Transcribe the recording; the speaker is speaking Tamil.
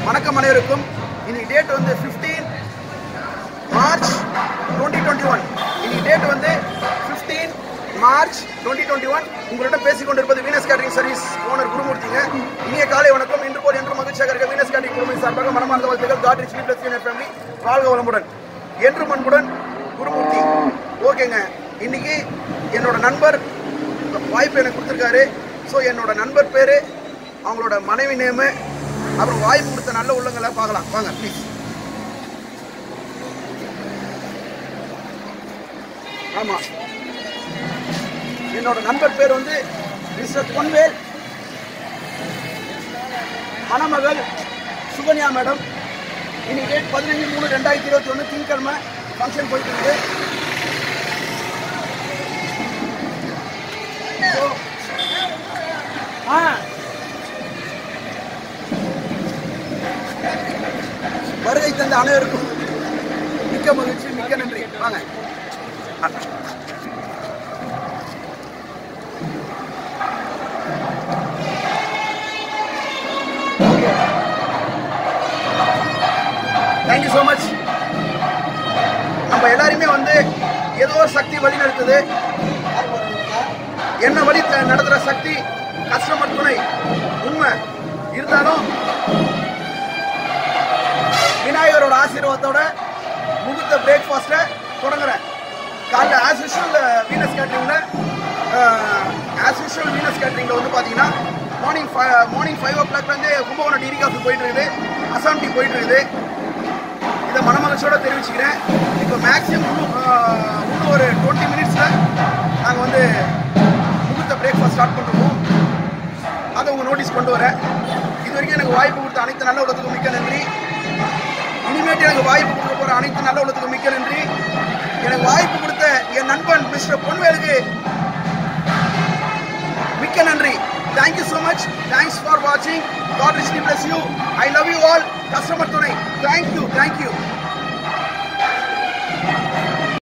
வணக்கம் அனைவருக்கும் இன்னைக்கு டேட் வந்து 15 மார்ச் டுவெண்ட்டி டுவெண்ட்டி ஒன் இன்னைக்கு டேட் வந்து 15 மார்ச் டுவெண்ட்டி டுவெண்ட்டி ஒன் உங்களிடம் பேசிக் கொண்டிருப்பது வீனஸ் கேட்டரிங் சர்வீஸ் ஓனர் குருமூர்த்திங்க இனிய காலை வணக்கம் இன்று போல் என்று மகிழ்ச்சியாக இருக்க வீனஸ் கேட்டரிங் குழுவின் சார்பாக மனமார்ந்த வாழ்த்துக்கள் God rich bless union family வாழ்க வளமுடன் என்று அன்புடன் குருமூர்த்தி ஓகேங்க இன்னைக்கு என்னோட நண்பர் வாய்ப்பு எனக்கு கொடுத்துருக்காரு ஸோ என்னோட நண்பர் பேர் அவங்களோட மனைவி நேமு அப்புறம் வாய்ப்பு கொடுத்த நல்ல உள்ளங்களை பார்க்கலாம் வாங்க ப்ளீஸ் ஆமாம் என்னோட நண்பர் பேர் வந்து மிஸ்டர் பொன்வேல் மணமகள் சுகன்யா மேடம் இன்னைக்கு டேட் பதினஞ்சு மூணு ரெண்டாயிரத்தி இருபத்தி ஒன்று திங்கக்கிழமை ஃபங்க்ஷன் போயிட்டு இருக்குது So, ஆ வருகை தந்த அனைவருக்கும் மிக்க மகிழ்ச்சி மிக்க நன்றி வாங்க தேங்க்யூ ஸோ மச் நம்ம எல்லாருமே வந்து ஏதோ ஒரு சக்தி வழி நடத்துது என்ன வழி த- நடத்துற சக்தி கஸ்டமர் துணை உண்மை இருந்தாலும் விநாயகரோட ஆசீர்வாதத்தோட முகூர்த்த பிரேக்ஃபாஸ்ட்டை தொடங்குறேன் காலைல ஆஸ் யூஷுவல் வீனஸ் கேட்ரிங்கில் ஆஸ் யூஷுவல் வீனஸ் கேட்ரிங்கில் வந்து பார்த்தீங்கன்னா morning five morning five o கிளாக்லேருந்து கும்பகோணம் டிகிரி காஃபி போயிட்டு இருக்குது அசாம் டீ போயிட்டு இருக்குது இதை மனமகிழ்ச்சியோட தெரிவிச்சுக்கிறேன் இப்போ மேக்ஸிமம் இன்னும் இன்னும் ஒரு டுவெண்ட்டி மினிட்ஸில் நாங்கள் வந்து முகூர்த்த பிரேக்ஃபாஸ்ட் ஸ்டார்ட் பண்ணுறோம் அதை உங்கள் நோட்டீஸ் கொண்டு வரேன் இது வரைக்கும் எனக்கு வாய்ப்பு கொடுத்த அனைத்து நல்ல உள்ளத்துக்கும் மிக்க நன்றி இனிமேட்டு எனக்கு வாய்ப்பு கொடுக்க போகிற அனைத்து நல்ல உள்ளத்துக்கும் மிக்க நன்றி எனக்கு வாய்ப்பு கொடுத்த என் நண்பன் மிஸ்டர் பொன்வேலுக்கு மிக்க நன்றி thank you so much thanks for வாட்சிங் God richly bless you I love you all customer துணை தேங்க்யூ தேங்க்யூ